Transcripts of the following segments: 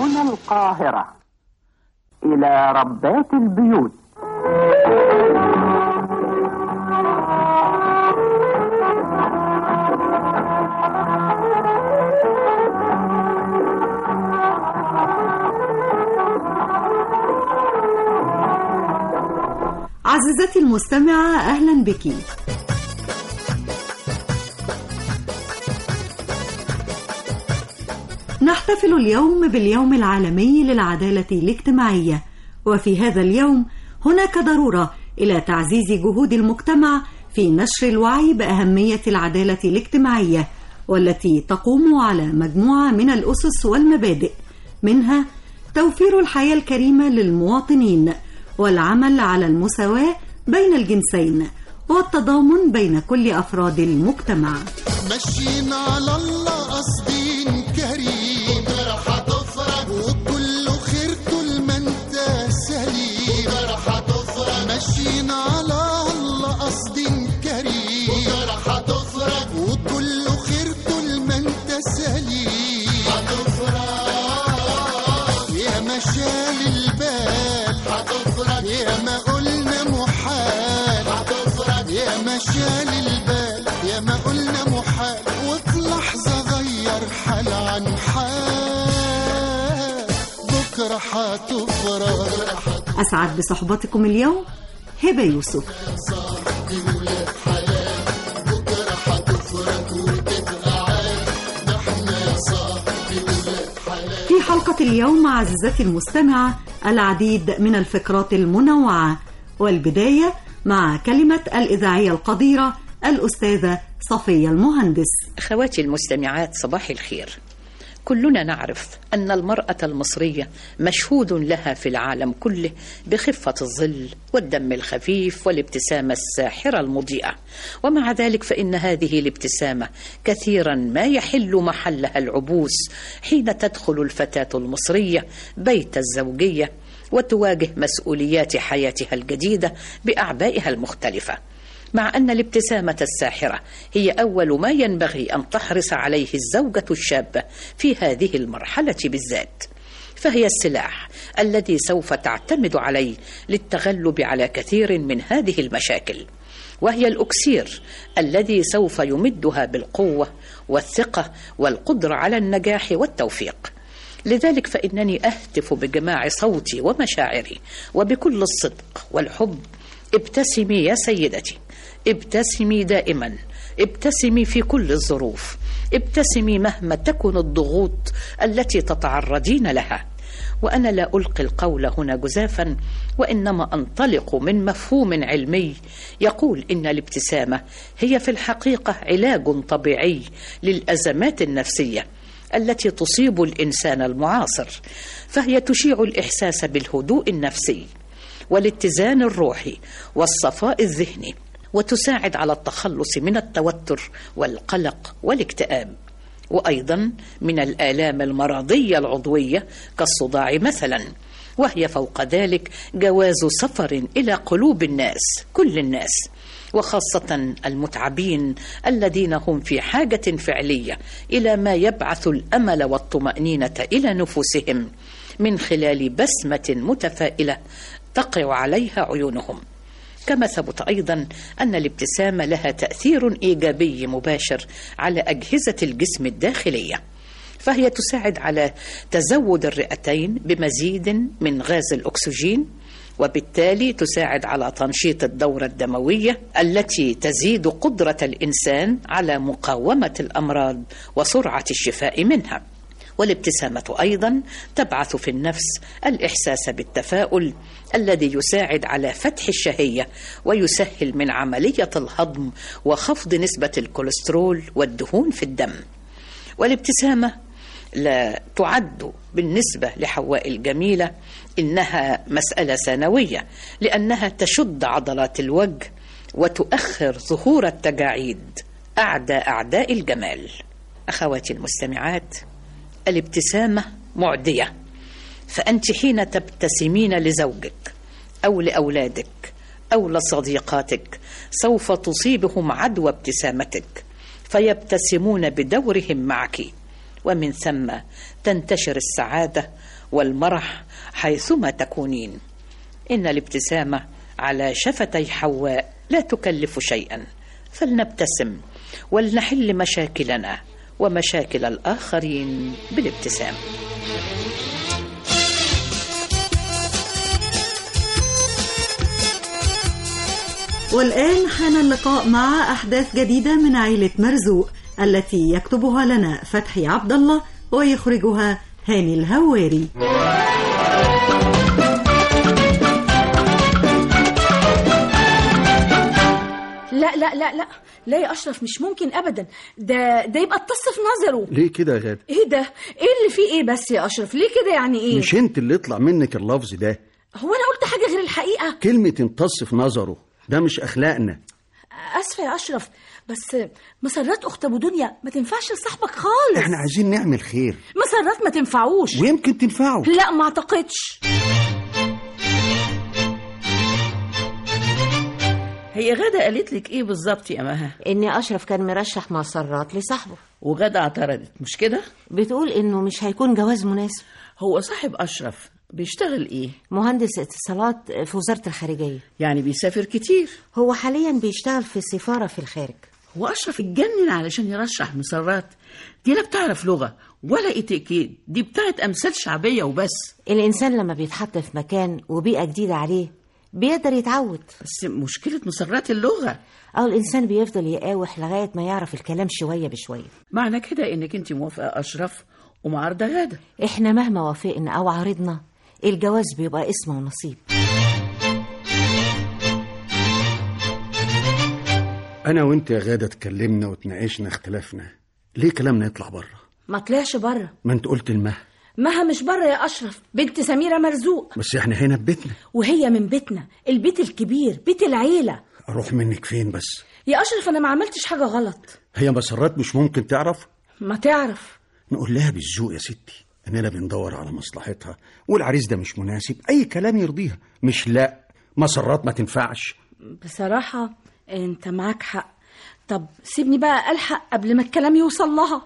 هنا القاهرة إلى ربات البيوت عزيزتي المستمعة أهلا بك نحتفل اليوم باليوم العالمي للعدالة الاجتماعية وفي هذا اليوم هناك ضرورة إلى تعزيز جهود المجتمع في نشر الوعي بأهمية العدالة الاجتماعية والتي تقوم على مجموعة من الأسس والمبادئ منها توفير الحياة الكريمة للمواطنين والعمل على المساواة بين الجنسين والتضامن بين كل أفراد المجتمع ماشيين على الله قاصدين كريم فرحة تفرج وكله خير طول ما انت سليم فرحة تفرج ماشيين على الله قاصدين كريم فرحة تفرج وكله خير طول ما انت سليم هتفرج يا مشال البال هتفرج يا ما قلنا محال هتفرج يا مشال البال يا ما قلنا محال وفي لحظة غير حال عن حال بكرة هتفرج أسعد بصحبتكم اليوم هبة يوسف في حلقة اليوم عزيزتي المستمعة العديد من الفقرات المنوعة والبداية مع كلمة الإذاعية القديرة الأستاذة صفية المهندس أخواتي المستمعات صباح الخير كلنا نعرف أن المرأة المصرية مشهود لها في العالم كله بخفة الظل والدم الخفيف والابتسامة الساحرة المضيئة ومع ذلك فإن هذه الابتسامة كثيرا ما يحل محلها العبوس حين تدخل الفتاة المصرية بيت الزوجية وتواجه مسؤوليات حياتها الجديدة بأعبائها المختلفة مع أن الابتسامة الساحرة هي أول ما ينبغي أن تحرص عليه الزوجة الشابة في هذه المرحلة بالذات فهي السلاح الذي سوف تعتمد عليه للتغلب على كثير من هذه المشاكل وهي الأكسير الذي سوف يمدها بالقوة والثقة والقدرة على النجاح والتوفيق لذلك فإنني أهتف بجماع صوتي ومشاعري وبكل الصدق والحب ابتسمي يا سيدتي ابتسمي دائما ابتسمي في كل الظروف ابتسمي مهما تكن الضغوط التي تتعرضين لها وانا لا القي القول هنا جزافا وانما انطلق من مفهوم علمي يقول ان الابتسامه هي في الحقيقه علاج طبيعي للازمات النفسيه التي تصيب الانسان المعاصر فهي تشيع الاحساس بالهدوء النفسي والاتزان الروحي والصفاء الذهني وتساعد على التخلص من التوتر والقلق والاكتئاب وايضا من الالام المرضيه العضويه كالصداع مثلا وهي فوق ذلك جواز سفر الى قلوب الناس كل الناس وخاصه المتعبين الذين هم في حاجه فعليه الى ما يبعث الامل والطمانينه الى نفوسهم من خلال بسمه متفائله تقع عليها عيونهم كما ثبت ايضا ان الابتسامه لها تاثير ايجابي مباشر على اجهزه الجسم الداخليه فهي تساعد على تزود الرئتين بمزيد من غاز الاكسجين وبالتالي تساعد على تنشيط الدوره الدمويه التي تزيد قدره الانسان على مقاومه الامراض وسرعه الشفاء منها والابتسامة أيضا تبعث في النفس الإحساس بالتفاؤل الذي يساعد على فتح الشهية ويسهل من عملية الهضم وخفض نسبة الكوليسترول والدهون في الدم والابتسامة لا تعد بالنسبة لحواء الجميلة إنها مسألة ثانوية لأنها تشد عضلات الوجه وتؤخر ظهور التجاعيد أعدى أعداء الجمال أخواتي المستمعات الابتسامة معدية فأنت حين تبتسمين لزوجك أو لأولادك أو لصديقاتك سوف تصيبهم عدوى ابتسامتك فيبتسمون بدورهم معك ومن ثم تنتشر السعادة والمرح حيثما تكونين إن الابتسامة على شفتي حواء لا تكلف شيئا فلنبتسم ولنحل مشاكلنا ومشاكل الآخرين بالابتسام والآن حان اللقاء مع أحداث جديدة من عائلة مرزوق التي يكتبها لنا فتحي عبد الله ويخرجها هاني الهواري لا لا لا لا لا يا اشرف مش ممكن ابدا ده ده يبقى اتص في نظره ليه كده يا غادة ايه ده ايه اللي فيه ايه بس يا اشرف ليه كده يعني ايه مش انت اللي يطلع منك اللفظ ده هو انا قلت حاجه غير الحقيقه كلمة امتص في نظره ده مش أخلاقنا اسفه يا اشرف بس مسرات اخت ابو دنيا ما تنفعش لصاحبك خالص احنا عايزين نعمل خير مسرات ما تنفعوش ويمكن تنفعه لا ما اعتقدش هي غادة قالت لك ايه بالظبط يا مها ان اشرف كان مرشح مسرات لصاحبه وغادة اعترضت مش كده بتقول انه مش هيكون جواز مناسب هو صاحب اشرف بيشتغل ايه مهندس اتصالات في وزارة الخارجية يعني بيسافر كتير هو حاليا بيشتغل في السفارة في الخارج هو اشرف اتجنن علشان يرشح مسرات دي لا بتعرف لغة ولا اتيكيت دي بتاعت امثال شعبية وبس الانسان لما بيتحط في مكان وبيئة جديدة عليه بيقدر يتعود بس مشكلة مسرات اللغة او الانسان بيفضل يقاوح لغاية ما يعرف الكلام شوية بشوية معنى كده انك انت موافقة اشرف ومعارضة غادة احنا مهما وافقنا او عارضنا الجواز بيبقى اسم ونصيب أنا وأنت يا غادة اتكلمنا وتناقشنا اختلافنا ليه كلامنا يطلع بره ما طلعش بره ما أنت قلت المه مها مش بره يا اشرف بنت سميره مرزوق بس احنا هنا في بيتنا وهي من بيتنا البيت الكبير بيت العيله أروح منك فين بس يا اشرف انا ما عملتش حاجه غلط هي مسرات مش ممكن تعرف ما تعرف نقول لها بالذوق يا ستي اننا بندور على مصلحتها والعريس ده مش مناسب اي كلام يرضيها مش لا مسرات ما تنفعش بصراحه انت معاك حق طب سيبني بقى الحق قبل ما الكلام يوصل لها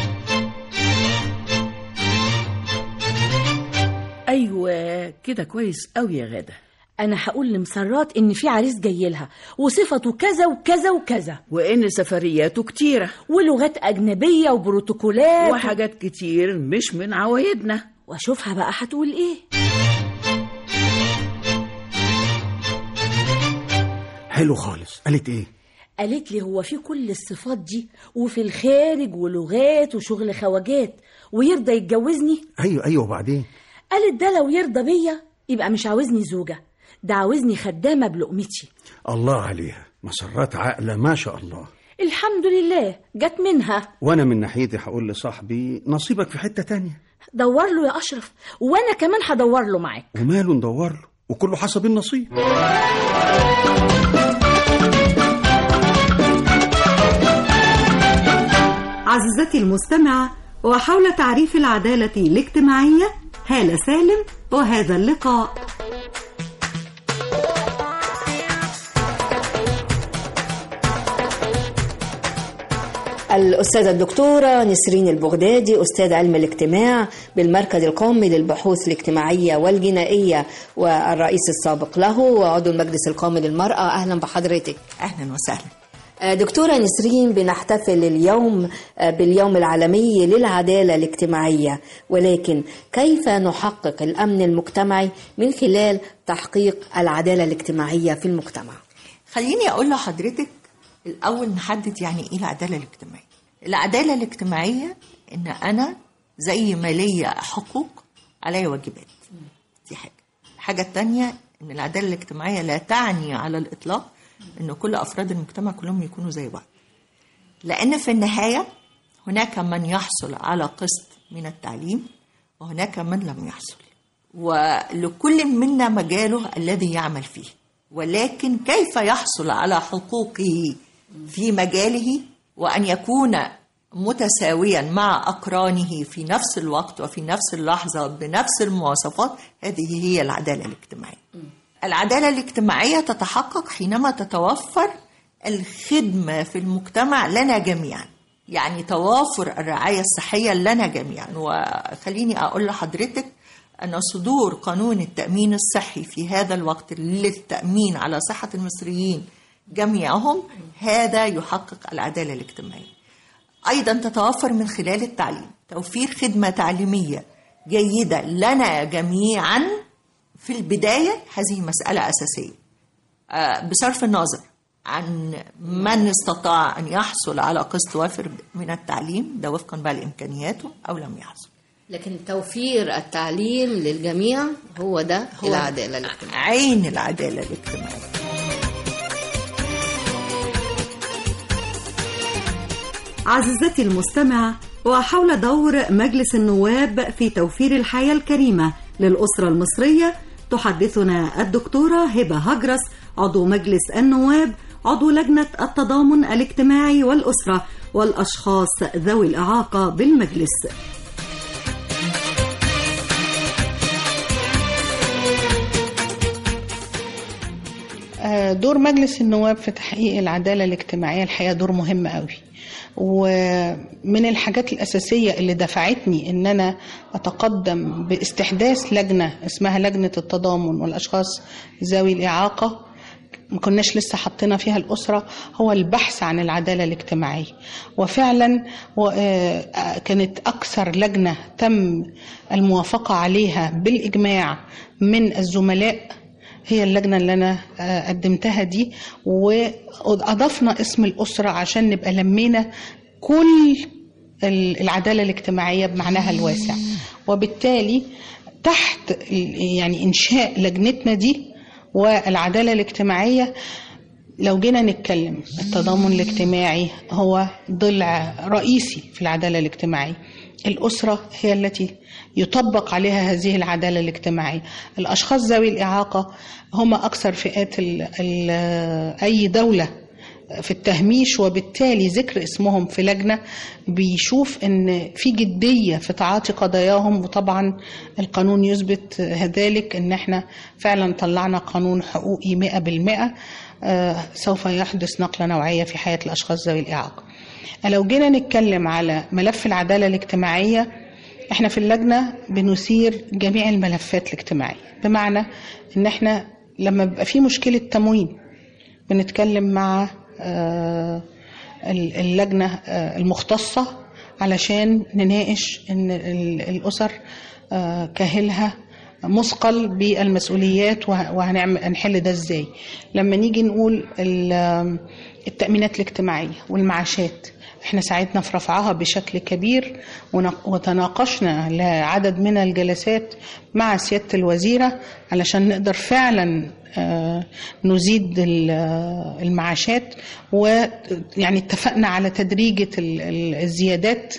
ايوه كده كويس قوي يا غادة انا هقول لمسرات ان في عريس جاي لها وصفته كذا وكذا وكذا وان سفرياته كتيرة ولغات اجنبيه وبروتوكولات وحاجات كتير مش من عوايدنا واشوفها بقى هتقول ايه حلو خالص قالت ايه قالت لي هو في كل الصفات دي وفي الخارج ولغات وشغل خواجات ويرضى يتجوزني ايوه ايوه وبعدين قالت ده لو يرضى بيا يبقى مش عاوزني زوجة ده عاوزني خدامة بلقمتي الله عليها مسرات عاقله ما شاء الله الحمد لله جت منها وانا من ناحيتي هقول لصاحبي نصيبك في حته تانية دور له يا أشرف وأنا كمان هدور له معاك وماله ندور له وكله حسب النصيب عزيزتي المستمعة وحول تعريف العدالة الاجتماعية هالة سالم وهذا اللقاء الأستاذة الدكتورة نسرين البغدادي أستاذ علم الاجتماع بالمركز القومي للبحوث الاجتماعية والجنائية والرئيس السابق له وعضو المجلس القومي للمرأة أهلا بحضرتك اهلا وسهلا آه، دكتورة نسرين بنحتفل اليوم آه، باليوم العالمي للعدالة الاجتماعية ولكن كيف نحقق الأمن المجتمعي من خلال تحقيق العدالة الاجتماعية في المجتمع خليني اقول لحضرتك الاول نحدد يعني ايه العداله الاجتماعيه العداله الاجتماعيه ان انا زي ما ليا حقوق عليا واجبات دي حاجه الحاجه الثانيه ان العداله الاجتماعيه لا تعني على الاطلاق ان كل افراد المجتمع كلهم يكونوا زي بعض لان في النهايه هناك من يحصل على قسط من التعليم وهناك من لم يحصل ولكل منا مجاله الذي يعمل فيه ولكن كيف يحصل على حقوقه في مجاله وان يكون متساويا مع اقرانه في نفس الوقت وفي نفس اللحظه بنفس المواصفات هذه هي العداله الاجتماعيه. العداله الاجتماعيه تتحقق حينما تتوفر الخدمه في المجتمع لنا جميعا يعني توافر الرعاية الصحية لنا جميعا وخليني أقول لحضرتك أن صدور قانون التأمين الصحي في هذا الوقت للتأمين على صحة المصريين جميعهم هذا يحقق العدالة الاجتماعية أيضا تتوفر من خلال التعليم توفير خدمة تعليمية جيدة لنا جميعا في البداية هذه مسألة أساسية آه، بصرف النظر عن من استطاع أن يحصل على قسط وافر من التعليم ده وفقا بقى لإمكانياته أو لم يحصل لكن توفير التعليم للجميع هو ده هو العدالة الاجتماعية عين العدالة الاجتماعية عزيزتي المستمع وحول دور مجلس النواب في توفير الحياة الكريمة للأسرة المصرية تحدثنا الدكتورة هبة هجرس عضو مجلس النواب عضو لجنة التضامن الاجتماعي والأسرة والأشخاص ذوي الإعاقة بالمجلس آه، دور مجلس النواب في تحقيق العدالة الاجتماعية الحقيقة دور مهم قوي ومن الحاجات الأساسية اللي دفعتني إن أنا أتقدم باستحداث لجنة اسمها لجنة التضامن والأشخاص ذوي الإعاقة ما كناش لسه حطينا فيها الأسرة هو البحث عن العدالة الاجتماعية وفعلا و- آه، كانت أكثر لجنة تم الموافقة عليها بالإجماع من الزملاء هي اللجنة اللي أنا آه، قدمتها دي وأضفنا اسم الأسرة عشان نبقى لمينا كل ال- العدالة الاجتماعية بمعناها الواسع وبالتالي تحت ال- يعني إنشاء لجنتنا دي والعدالة الاجتماعية لو جينا نتكلم التضامن الاجتماعي هو ضلع رئيسي في العدالة الاجتماعية الأسرة هي التي يطبق عليها هذه العدالة الاجتماعية الأشخاص ذوي الإعاقة هم أكثر فئات ال ال أي دولة في التهميش وبالتالي ذكر اسمهم في لجنة بيشوف ان في جدية في تعاطي قضاياهم وطبعا القانون يثبت ذلك ان احنا فعلا طلعنا قانون حقوقي مئة بالمئة آه، سوف يحدث نقلة نوعية في حياة الأشخاص ذوي الإعاقة لو جينا نتكلم على ملف العدالة الاجتماعية احنا في اللجنة بنثير جميع الملفات الاجتماعية بمعنى ان احنا لما بيبقى في مشكلة تموين بنتكلم مع آه، ال- اللجنة آه، المختصة علشان نناقش ان ال- الأسر آه، كاهلها مثقل بالمسؤوليات وه- وهنعمل هنحل ده ازاي لما نيجي نقول ال- التأمينات الاجتماعية والمعاشات احنا ساعدنا في رفعها بشكل كبير ونق- وتناقشنا لعدد من الجلسات مع سيادة الوزيرة علشان نقدر فعلا آه، نزيد ال- آه، المعاشات ويعني اتفقنا على تدريجة ال- ال- الزيادات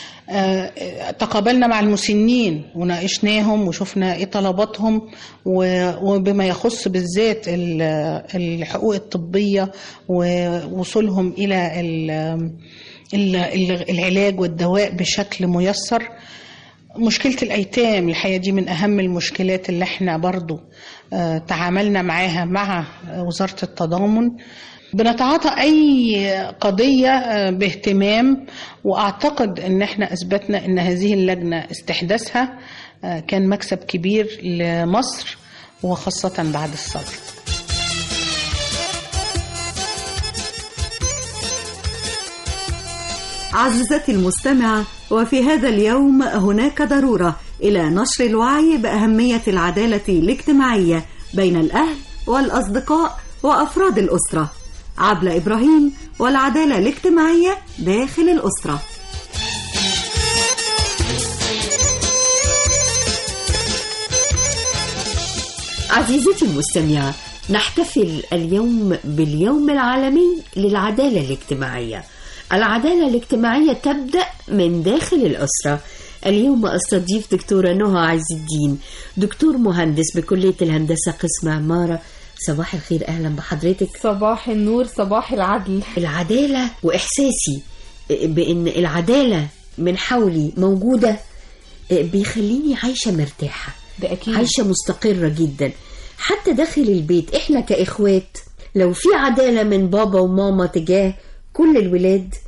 آه، تقابلنا مع المسنين وناقشناهم وشفنا ايه طلباتهم و- وبما يخص بالذات ال- الحقوق الطبية ووصولهم إلى ال- ال- ال- العلاج والدواء بشكل ميسر مشكلة الأيتام الحقيقة دي من أهم المشكلات اللي احنا برضو آه، تعاملنا معاها مع وزارة التضامن بنتعاطى أي قضية آه، باهتمام وأعتقد أن احنا أثبتنا أن هذه اللجنة استحداثها آه، كان مكسب كبير لمصر وخاصة بعد الثورة عزيزتي المستمعة وفي هذا اليوم هناك ضرورة إلى نشر الوعي بأهمية العدالة الاجتماعية بين الأهل والأصدقاء وأفراد الأسرة عبلة إبراهيم والعدالة الاجتماعية داخل الأسرة عزيزتي المستمعة نحتفل اليوم باليوم العالمي للعدالة الاجتماعية العدالة الاجتماعية تبدأ من داخل الأسرة اليوم أستضيف دكتورة نهى عز الدين دكتور مهندس بكلية الهندسة قسم عمارة صباح الخير أهلا بحضرتك صباح النور صباح العدل العدالة وإحساسي بأن العدالة من حولي موجودة بيخليني عايشة مرتاحة ده أكيد عايشة مستقرة جدا حتى داخل البيت احنا كإخوات لو في عدالة من بابا وماما تجاه كل الولاد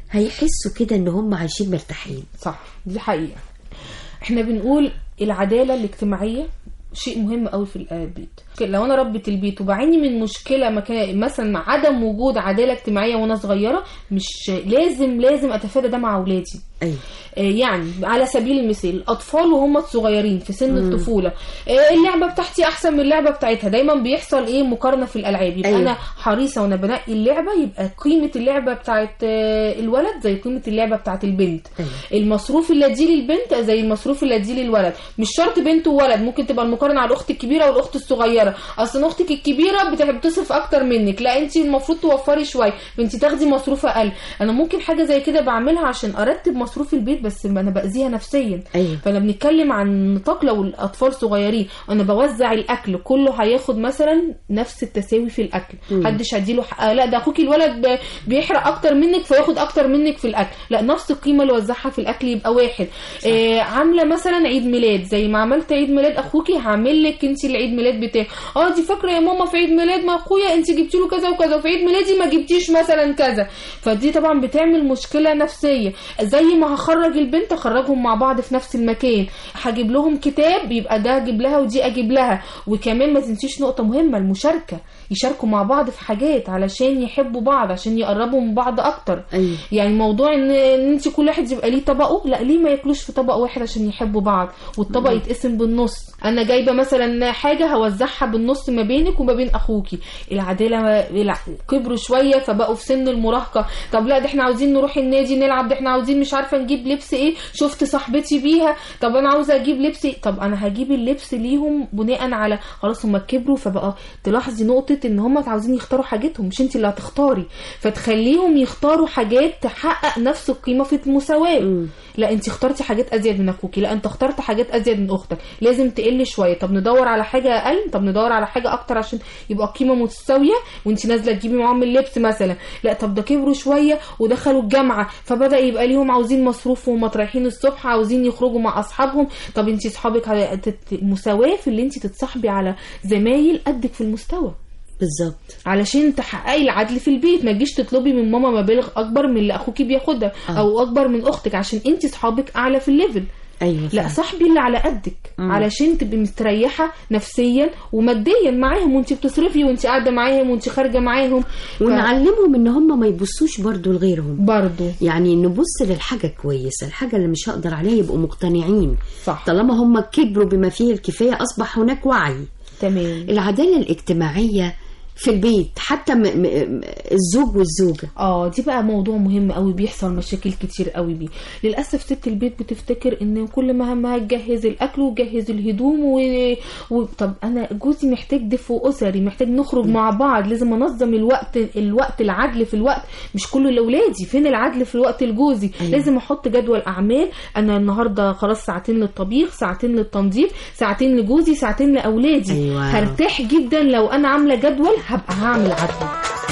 هيحسوا كده ان هم عايشين مرتاحين صح دي حقيقة احنا بنقول العدالة الاجتماعية شيء مهم قوي في البيت لو انا ربة البيت وبعاني من مشكله مكان مثلا مع عدم وجود عداله اجتماعيه وانا صغيره مش لازم لازم اتفادى ده مع اولادي أيوة. يعني على سبيل المثال الاطفال وهم صغيرين في سن مم. الطفوله آه، اللعبه بتاعتي احسن من اللعبه بتاعتها دايما بيحصل ايه مقارنه في الالعاب يبقى أيوة. انا حريصه وانا بنقي اللعبه يبقى قيمه اللعبه بتاعت آه، الولد زي قيمه اللعبه بتاعت البنت المصروف اللي اديه للبنت زي المصروف اللي اديه للولد مش شرط بنت وولد ممكن تبقى المقارنه على الاخت الكبيره والاخت الصغيره اصلا اختك الكبيره بت- بتصرف اكتر منك لا انت المفروض توفري شويه فانت تاخدي مصروف اقل انا ممكن حاجه زي كده بعملها عشان ارتب مصروف البيت بس ما انا باذيها نفسيا أيوة. فانا بنتكلم عن نطاق لو الاطفال صغيرين انا بوزع الاكل كله هياخد مثلا نفس التساوي في الاكل مم. محدش هديله حق آه لا ده اخوكي الولد ب- بيحرق اكتر منك فياخد اكتر منك في الاكل لا نفس القيمه اللي وزعها في الاكل يبقى واحد آه عامله مثلا عيد ميلاد زي ما عملت عيد ميلاد اخوكي هعمل لك انت العيد ميلاد بتاعك اه دي فاكره يا ماما في عيد ميلاد ما اخويا انت جبتي له كذا وكذا وفي عيد ميلادي ما جبتيش مثلا كذا فدي طبعا بتعمل مشكله نفسيه زي ما هخرج البنت اخرجهم مع بعض في نفس المكان هجيب لهم كتاب يبقى ده اجيب لها ودي اجيب لها وكمان ما تنسيش نقطه مهمه المشاركه يشاركوا مع بعض في حاجات علشان يحبوا بعض عشان يقربوا من بعض اكتر أيوة. يعني موضوع ان ان انت كل واحد يبقى ليه طبقه لا ليه ما ياكلوش في طبق واحد عشان يحبوا بعض والطبق مم. يتقسم بالنص انا جايبه مثلا حاجه هوزعها بالنص ما بينك وما بين اخوكي العداله الع- كبروا شويه فبقوا في سن المراهقه طب لا ده احنا عاوزين نروح النادي نلعب ده احنا عاوزين مش عارفه نجيب لبس ايه شفت صاحبتي بيها طب انا عاوزه اجيب لبس إيه؟ طب انا هجيب اللبس ليهم بناء على خلاص هم كبروا فبقى تلاحظي نقطه ان هم عاوزين يختاروا حاجتهم مش انت اللي هتختاري فتخليهم يختاروا حاجات تحقق نفس القيمه في المساواه لا انت اخترتي حاجات ازيد من اخوكي لا انت اخترت حاجات ازيد من اختك لازم تقل شويه طب ندور على حاجه اقل طب ندور على حاجه اكتر عشان يبقى القيمه متساويه وانت نازله تجيبي معاهم اللبس مثلا لا طب ده كبروا شويه ودخلوا الجامعه فبدا يبقى ليهم عاوزين مصروف وهم رايحين الصبح عاوزين يخرجوا مع اصحابهم طب انت اصحابك على تت- مساواه في اللي انت تتصاحبي على زمايل قدك في المستوى بالظبط علشان تحققي العدل في البيت ما تجيش تطلبي من ماما مبالغ اكبر من اللي اخوكي بياخدها آه. او اكبر من اختك عشان انت صحابك اعلى في الليفل ايوه لا صاحبي اللي على قدك مم. علشان تبقي مستريحه نفسيا وماديا معاهم وانت بتصرفي وانت قاعده معاهم وانت خارجه معاهم ف... ونعلمهم ان هم ما يبصوش برضو لغيرهم برضو يعني نبص للحاجه كويسه الحاجه اللي مش هقدر عليها يبقوا مقتنعين صح طالما هم كبروا بما فيه الكفايه اصبح هناك وعي تمام العداله الاجتماعيه في البيت حتى م- م- الزوج والزوجه اه دي بقى موضوع مهم قوي بيحصل مشاكل كتير قوي بيه للاسف ست البيت بتفتكر ان كل ما همها تجهز الاكل وتجهز الهدوم و... و... طب انا جوزي محتاج دفء اسري محتاج نخرج مع بعض لازم انظم الوقت الوقت العدل في الوقت مش كله لاولادي فين العدل في الوقت لجوزي أيوة. لازم احط جدول اعمال انا النهارده خلاص ساعتين للطبيخ ساعتين للتنظيف ساعتين لجوزي ساعتين لاولادي أيوة. هرتاح جدا لو انا عامله جدول هبقى هعمل عدل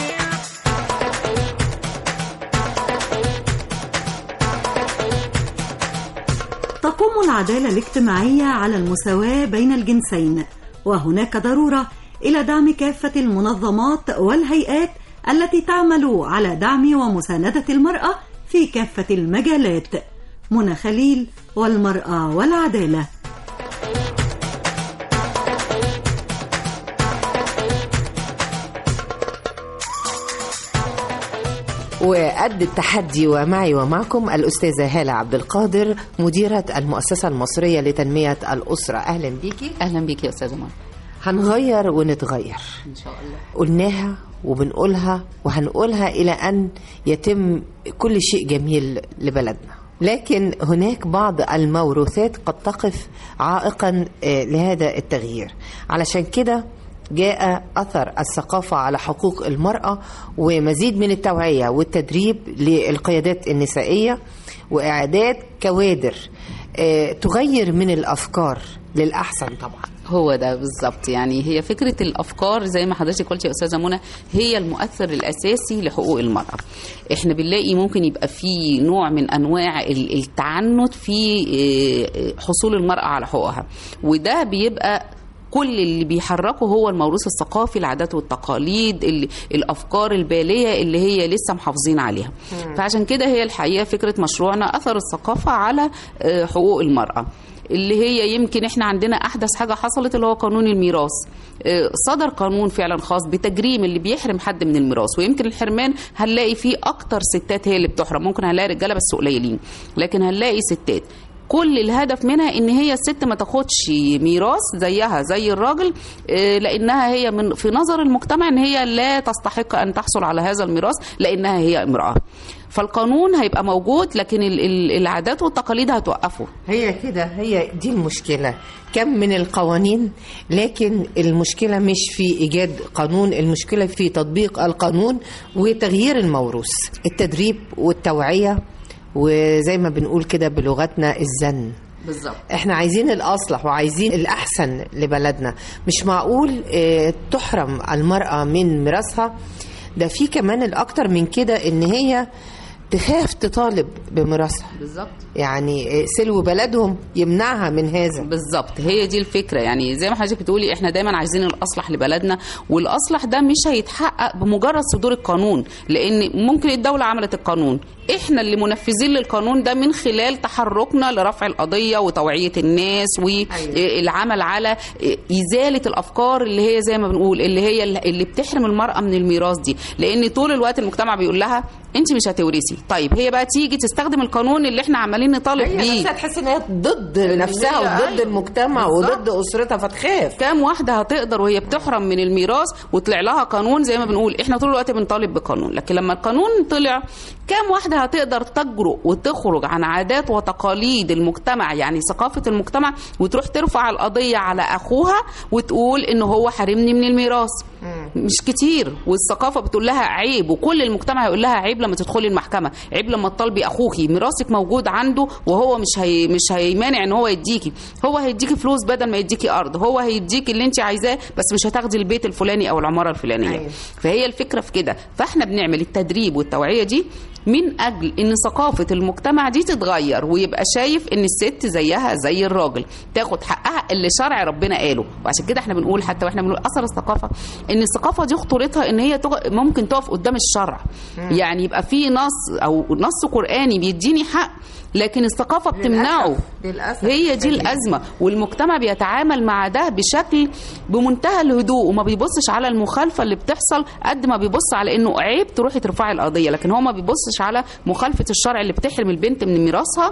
تقوم العدالة الاجتماعية على المساواة بين الجنسين وهناك ضرورة إلى دعم كافة المنظمات والهيئات التي تعمل على دعم ومساندة المرأة في كافة المجالات منى خليل والمرأة والعدالة وقد التحدي ومعي ومعكم الأستاذة هالة عبد القادر مديرة المؤسسة المصرية لتنمية الأسرة أهلا بيكي اهلا بيك يا استاذه منى هنغير ونتغير ان شاء الله قلناها وبنقولها وهنقولها إلى أن يتم كل شيء جميل لبلدنا لكن هناك بعض الموروثات قد تقف عائقا آه، لهذا التغيير علشان كده جاء أثر الثقافة على حقوق المرأة ومزيد من التوعية والتدريب للقيادات النسائية وإعداد كوادر آه، تغير من الأفكار للأحسن طبعا هو ده بالظبط يعني هي فكره الافكار زي ما حضرتك قلتي يا استاذه منى هي المؤثر الاساسي لحقوق المراه احنا بنلاقي ممكن يبقى في نوع من انواع ال- التعنت في آه، حصول المراه على حقوقها وده بيبقى كل اللي بيحركه هو الموروث الثقافي العادات والتقاليد ال- الافكار الباليه اللي هي لسه محافظين عليها فعشان كده هي الحقيقه فكره مشروعنا اثر الثقافه على آه، حقوق المراه اللي هي يمكن احنا عندنا احدث حاجه حصلت اللي هو قانون الميراث آه، صدر قانون فعلا خاص بتجريم اللي بيحرم حد من الميراث ويمكن الحرمان هنلاقي فيه اكتر ستات هي اللي بتحرم ممكن هنلاقي رجاله بس قليلين لكن هنلاقي ستات كل الهدف منها ان هي الست ما تاخدش ميراث زيها زي الراجل آه، لانها هي من في نظر المجتمع ان هي لا تستحق ان تحصل على هذا الميراث لانها هي امراه فالقانون هيبقى موجود لكن ال- ال- العادات والتقاليد هتوقفه هي كده هي دي المشكلة كم من القوانين لكن المشكلة مش في إيجاد قانون المشكلة في تطبيق القانون وتغيير الموروث التدريب والتوعية وزي ما بنقول كده بلغتنا الزن بالظبط احنا عايزين الاصلح وعايزين الاحسن لبلدنا مش معقول اه تحرم المرأة من ميراثها ده في كمان الاكتر من كده ان هي تخاف تطالب بميراثها بالظبط يعني سلو بلدهم يمنعها من هذا بالظبط هي دي الفكره يعني زي ما حضرتك بتقولي احنا دايما عايزين الاصلح لبلدنا والاصلح ده مش هيتحقق بمجرد صدور القانون لان ممكن الدوله عملت القانون احنا اللي منفذين للقانون ده من خلال تحركنا لرفع القضيه وتوعيه الناس والعمل على ازاله الافكار اللي هي زي ما بنقول اللي هي اللي بتحرم المراه من الميراث دي لان طول الوقت المجتمع بيقول لها انت مش هتورثي طيب هي بقى تيجي تستخدم القانون اللي احنا عمالين نطالب هي بيه نفسها تحس ان هي ضد نفسها هي- وضد أيوة. المجتمع وضد اسرتها فتخاف كام واحده هتقدر وهي بتحرم من الميراث وطلع لها قانون زي ما بنقول احنا طول الوقت بنطالب بقانون لكن لما القانون طلع كام واحده هتقدر تجرؤ وتخرج عن عادات وتقاليد المجتمع يعني ثقافه المجتمع وتروح ترفع القضيه على اخوها وتقول ان هو حارمني من الميراث مش كتير والثقافه بتقول لها عيب وكل المجتمع يقول لها عيب لما تدخلي المحكمه عيب لما تطالبي اخوكي ميراثك موجود عنده وهو مش هي مش هيمانع ان هو يديكي هو هيديكي فلوس بدل ما يديكي ارض هو هيديكي اللي انت عايزاه بس مش هتاخدي البيت الفلاني او العماره الفلانيه أيوة. فهي الفكره في كده فاحنا بنعمل التدريب والتوعيه دي من اجل ان ثقافه المجتمع دي تتغير ويبقى شايف ان الست زيها زي الراجل تاخد حقها اللي شرع ربنا قاله وعشان كده احنا بنقول حتى واحنا بنقول اثر الثقافه ان الثقافه دي خطورتها ان هي تغ- ممكن تقف قدام الشرع مم. يعني يبقى في نص او نص قراني بيديني حق لكن الثقافه بتمنعه للأسف هي دي الازمه والمجتمع بيتعامل مع ده بشكل بمنتهى الهدوء وما بيبصش على المخالفه اللي بتحصل قد ما بيبص على انه عيب تروحي ترفعي القضيه لكن هو ما بيبصش على مخالفه الشرع اللي بتحرم البنت من ميراثها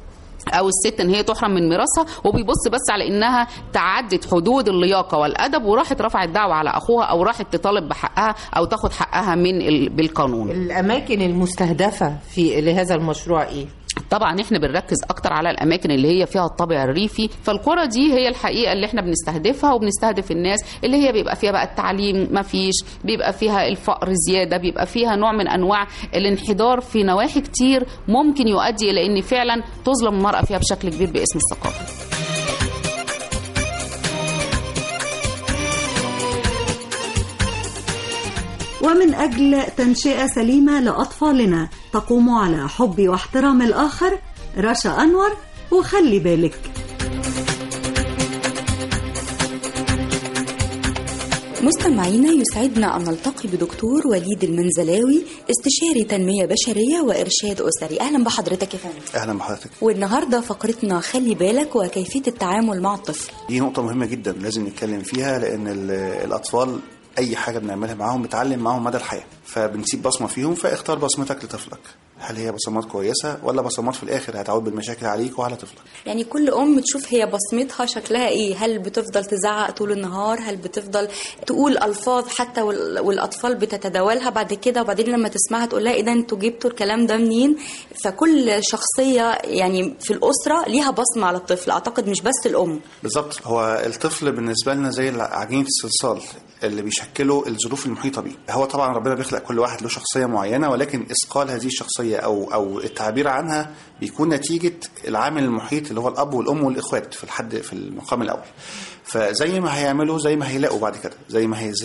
او الست ان هي تحرم من ميراثها وبيبص بس على انها تعدت حدود اللياقه والادب وراحت رفعت دعوه على اخوها او راحت تطالب بحقها او تاخد حقها من ال... بالقانون الاماكن المستهدفه في لهذا المشروع ايه طبعا احنا بنركز اكتر على الاماكن اللي هي فيها الطابع الريفي فالقرى دي هي الحقيقه اللي احنا بنستهدفها وبنستهدف الناس اللي هي بيبقى فيها بقى التعليم ما فيش بيبقى فيها الفقر زياده بيبقى فيها نوع من انواع الانحدار في نواحي كتير ممكن يؤدي الى ان فعلا تظلم المراه فيها بشكل كبير باسم الثقافه ومن أجل تنشئة سليمة لأطفالنا تقوم على حب واحترام الآخر رشا أنور وخلي بالك مستمعينا يسعدنا أن نلتقي بدكتور وليد المنزلاوي استشاري تنمية بشرية وإرشاد أسري أهلا بحضرتك يا فندم اهلا بحضرتك والنهاردة فقرتنا خلي بالك وكيفية التعامل مع الطفل دي نقطة مهمة جدا لازم نتكلم فيها لأن ال- الأطفال أي حاجة بنعملها معاهم بتعلم معاهم مدى الحياة فبنسيب بصمة فيهم فاختار بصمتك لطفلك هل هي بصمات كويسة ولا بصمات في الآخر هتعود بالمشاكل عليك وعلى طفلك يعني كل أم تشوف هي بصمتها شكلها إيه هل بتفضل تزعق طول النهار هل بتفضل تقول ألفاظ حتى وال- والأطفال بتتداولها بعد كده وبعدين لما تسمعها تقول لها إيه ده أنتوا جبتوا الكلام ده منين فكل شخصية يعني في الأسرة ليها بصمة على الطفل أعتقد مش بس الأم بالظبط هو الطفل بالنسبة لنا زي عجينة الصلصال اللي بيشكله الظروف المحيطة بيه هو طبعا ربنا بيخلق كل واحد له شخصية معينة ولكن إثقال هذه الشخصية أو أو التعبير عنها بيكون نتيجة العامل المحيط اللي هو الأب والأم والإخوات في الحد في المقام الأول فزي ما هيعملوا زي ما هيلاقوا بعد كده زي ما هيزرعوا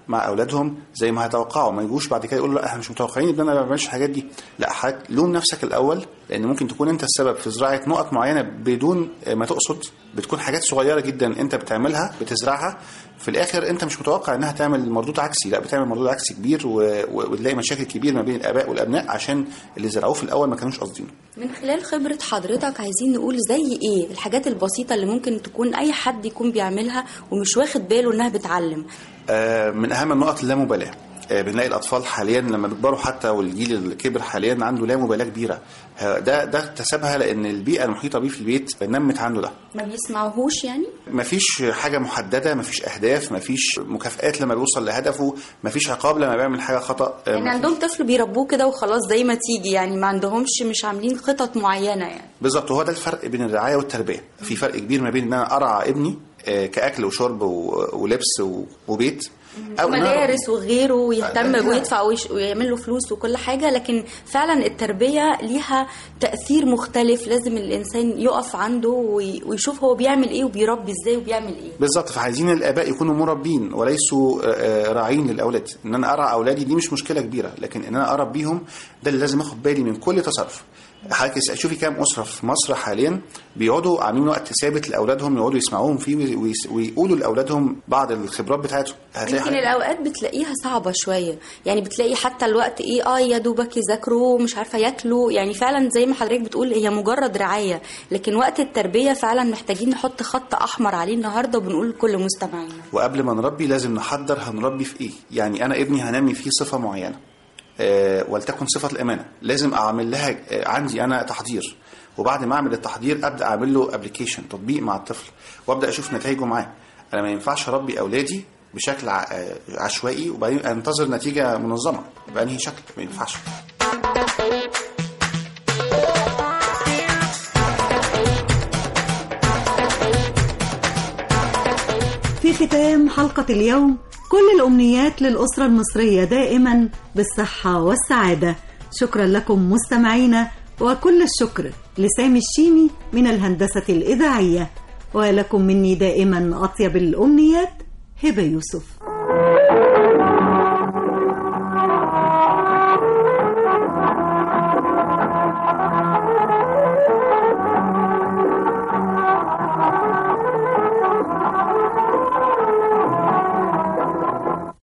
مع اولادهم زي ما هيتوقعوا ما يجوش بعد كده يقولوا لا احنا مش متوقعين ان انا ما بعملش الحاجات دي لا حضرتك لوم نفسك الاول لان ممكن تكون انت السبب في زراعه نقط معينه بدون ما تقصد بتكون حاجات صغيره جدا انت بتعملها بتزرعها في الاخر انت مش متوقع انها تعمل مردود عكسي لا بتعمل مردود عكسي كبير و... و... وتلاقي مشاكل كبيره ما بين الاباء والابناء عشان اللي زرعوه في الاول ما كانوش قاصدينه من خلال خبرة حضرتك عايزين نقول زي ايه الحاجات البسيطة اللي ممكن تكون اي حد يكون بيعملها ومش واخد باله انها بتعلم آه، من اهم النقط اللامبالاه آه، بنلاقي الاطفال حاليا لما بيكبروا حتى والجيل اللي كبر حاليا عنده لا مبالاه كبيره آه، ده ده اكتسبها لان البيئه المحيطه بيه في البيت نمت عنده ده ما بيسمعوهوش يعني مفيش حاجه محدده مفيش اهداف مفيش مكافئات لما بيوصل لهدفه مفيش عقاب لما بيعمل حاجه خطا آه، يعني عندهم طفل بيربوه كده وخلاص زي ما تيجي يعني ما عندهمش مش عاملين خطط معينة يعني بالظبط هو ده الفرق بين الرعايه والتربيه في فرق كبير ما بين ان انا ارعى ابني آه، كاكل وشرب و- ولبس و- وبيت او إن أنا مدارس وغيره ويهتم ويدفع ويش- ويعمل له فلوس وكل حاجة لكن فعلا التربية ليها تأثير مختلف لازم الإنسان يقف عنده وي- ويشوف هو بيعمل إيه وبيربي إزاي وبيعمل إيه بالظبط فعايزين الاباء يكونوا مربين وليسوا آه، آه، راعين للاولاد ان انا ارعى اولادي دي مش مشكله كبيره لكن ان انا اربيهم ده اللي لازم اخد بالي من كل تصرف حضرتك شوفي كام اسره في مصر حاليا بيقعدوا عاملين وقت ثابت لاولادهم يقعدوا يسمعوهم فيه ويس- ويقولوا لاولادهم بعض الخبرات بتاعتهم هتلاقي يمكن حضرتك- الاوقات بتلاقيها صعبه شويه يعني بتلاقي حتى الوقت ايه اه يا دوبك يذاكروا مش عارفه ياكلوا يعني فعلا زي ما حضرتك بتقول هي مجرد رعايه لكن وقت التربيه فعلا محتاجين نحط خط احمر عليه النهارده وبنقول لكل مستمعينا وقبل ما نربي لازم نحضر هنربي في ايه يعني انا ابني هنمي فيه صفه معينه آه ولتكن صفه الامانه لازم اعمل لها آه عندي انا تحضير وبعد ما اعمل التحضير ابدا اعمل له ابلكيشن تطبيق مع الطفل وابدا اشوف نتائجه معاه انا ما ينفعش اربي اولادي بشكل ع- آه، عشوائي وبعدين انتظر نتيجه منظمه بانهي شكل ما ينفعش في ختام حلقة اليوم كل الأمنيات للأسرة المصرية دائما بالصحة والسعادة شكرا لكم مستمعينا وكل الشكر لسامي الشيمي من الهندسة الإذاعية ولكم مني دائما أطيب الأمنيات هبة يوسف